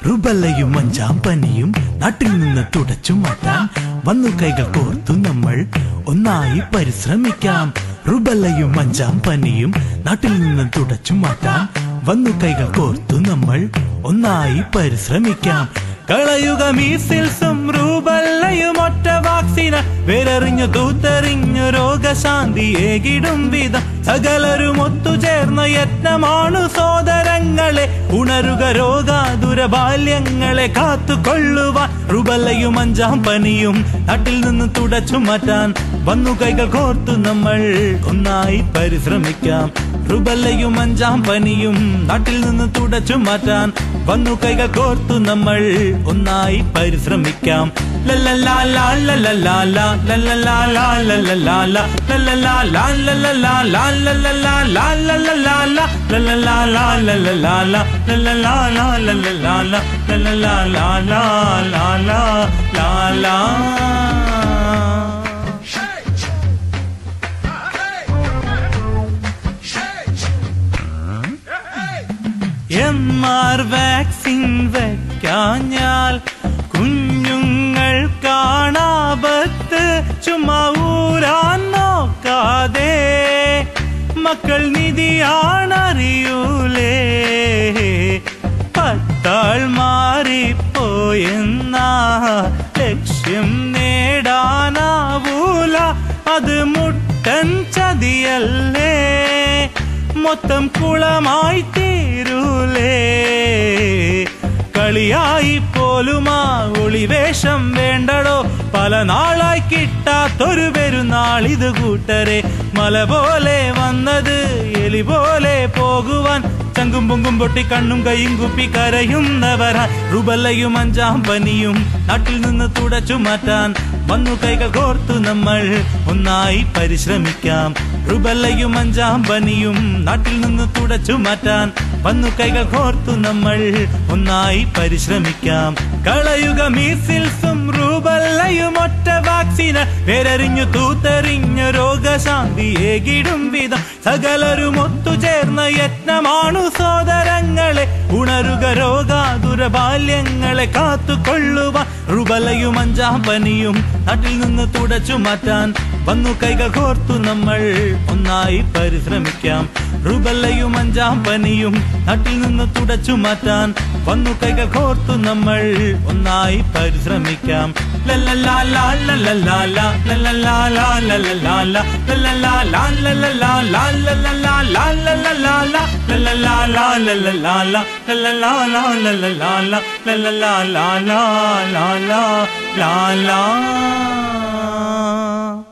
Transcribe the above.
റുബല്ലയും അഞ്ചാം പനിയും നാട്ടിൽ നിന്ന് തുടച്ചു മാറ്റാൻ വന്നു കൈകൾ കോർത്തു നമ്മൾ ഒന്നായി പരിശ്രമിക്കാം റുബല്ലയും അഞ്ചാം പനിയും നാട്ടിൽ നിന്ന് തുടച്ചു മാറ്റാൻ വന്നു കൈകൾ കോർത്തു നമ്മൾ ഒന്നായി പരിശ്രമിക്കാം കളയുക മീസിൽസും റൂബല്ലയും ഒറ്റ വാക്സിന വേരെറിഞ്ഞു തൂത്തെറിഞ്ഞു രോഗശാന്തി ഏകിടും വിധം സകലരും ഒത്തുചേർന്ന യത്നമാണു സോദരങ്ങളെ ഉണരുക രോഗാതുര ബാല്യങ്ങളെ കാത്തുകൊള്ളുവാൻ റുബല്ലയും അഞ്ചാം പനിയും നാട്ടിൽ നിന്ന് തുടച്ചു മാറ്റാൻ വന്നു കൈകൾ കോർത്തു നമ്മൾ ഒന്നായി പരിശ്രമിക്കാം റുബല്ലയും അഞ്ചാം പനിയും നാട്ടിൽ നിന്ന് തുടച്ചു മാറ്റാൻ വന്നു കൈകൾ കോർത്തു നമ്മൾ ഒന്നായി പരിശ്രമിക്കാം ലല്ലലാ ലാ ലല്ലലാ ലാ ലല്ലലാ ലാ ലല്ലലാ ലാ ലല്ലലാ ലാ ലല്ലലാ ലാ ലല്ലലാ ലാ ലല്ലലാ ലാ ലല്ലലാ ലാ ലല്ലലാ ലാ ലല്ലലാ ലാ ലല്ലലാ ലാ ലല്ലലാ ലാ ലാ ലാ ലാ ലാ ലാ എം ആർ വാക്സിൻ വെക്കാഞ്ഞാൽ കുഞ്ഞുങ്ങൾ കാണാപത്ത് ചുമ്മാ ഊരാൻ നോക്കാതെ മക്കൾ നിധിയാണറിയൂലേ പത്താൾ മാറിപ്പോയെന്ന ലക്ഷ്യം നേടാനാവൂല അത് മുട്ടൻ ചതിയല്ലേ മൊത്തം കുളമായി തീരൂലേ കളിയായി പോലുമാ ഒളിവേഷം വേണ്ടടോ പല നാളായി കിട്ടാത്തൊരു പെരുന്നാൾ ഇത് കൂട്ടരെ മല പോലെ വന്നത് എലി പോലെ പോകുവാൻ ചങ്കും പൊങ്കും പൊട്ടി കണ്ണും കൈയും കുപ്പി കരയുന്നവരാ റുബല്ലയും അഞ്ചാം പനിയും നാട്ടിൽ നിന്ന് തുടച്ചു മാറ്റാൻ വന്നു കൈകൾ കോർത്തു നമ്മൾ ഒന്നായി പരിശ്രമിക്കാം റുബല്ലയും അഞ്ചാം പനിയും നാട്ടിൽ നിന്ന് തുടച്ചു മാറ്റാൻ വന്നു കൈകൾ കോർത്തു നമ്മൾ ഒന്നായി പരിശ്രമിക്കാം കളയുക മീസിൽസും റൂബല്ലയും ഒറ്റ വാക്സിന വേരറിഞ്ഞു തൂത്തെറിഞ്ഞു രോഗശാന്തി ഏകിടും വിധം സകലരും ഒത്തുചേർന്ന യത്നമാണു സോദരങ്ങളെ ഉണരുക രോഗാതുര ബാല്യങ്ങളെ കാത്തുകൊള്ളുവാൻ റുബലയും അഞ്ചാം പനിയും നാട്ടിൽ നിന്ന് തുടച്ചു മാറ്റാൻ വന്നു കൈകൾ കോർത്തു നമ്മൾ ഒന്നായി പരിശ്രമിക്കാം റുബല്ലയും അഞ്ചാം പനിയും നാട്ടിൽ നിന്ന് തുടച്ചു മാറ്റാൻ വന്നു കൈകൾ കോർത്തു നമ്മൾ ഒന്നായി പരിശ്രമിക്കാം ലല്ലലാ ലാ ലല്ലലാ ലാ ലല്ലലാ ലാ ലല്ലലാ ലാ ലല്ലലാ ലാ ലല്ലലാ ലാ ലല്ലലാ ലാ ലല്ലലാ ലാ ലല്ലലാ ലാ ലല്ലലാ ലാ ലല്ലലാ ലാ ലല്ലലാ ലാ ലല്ലലാ ലാ ലാ ലാ ലാ ലാ ലാ